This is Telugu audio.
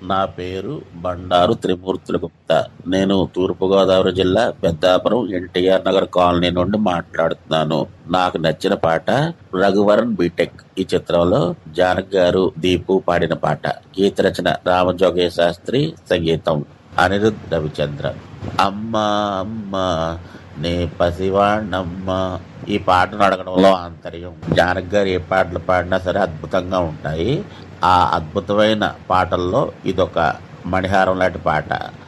నా పేరు బండారు త్రిమూర్తుల గుప్తా నేను తూర్పుగోదావరి జిల్లా పెద్దాపురం ఎన్టీఆర్ నగర్ కాలనీ నుండి మాట్లాడుతున్నాను నాకు నచ్చిన పాట రఘువరన్ బీటెక్ ఈ చిత్రంలో జానక్ గారు దీపు పాడిన పాట గీత రచన రామజోగయ్య శాస్త్రి సంగీతం అనిరుద్ రవిచంద్ర అమ్మా అమ్మా నే పసివాణమ్మ ఈ పాటను అడగడంలో ఆంతర్యం జానక్ గారు ఏ పాటలు పాడినా సరే అద్భుతంగా ఉంటాయి ఆ అద్భుతమైన పాటల్లో ఇదొక మణిహారం లాంటి పాట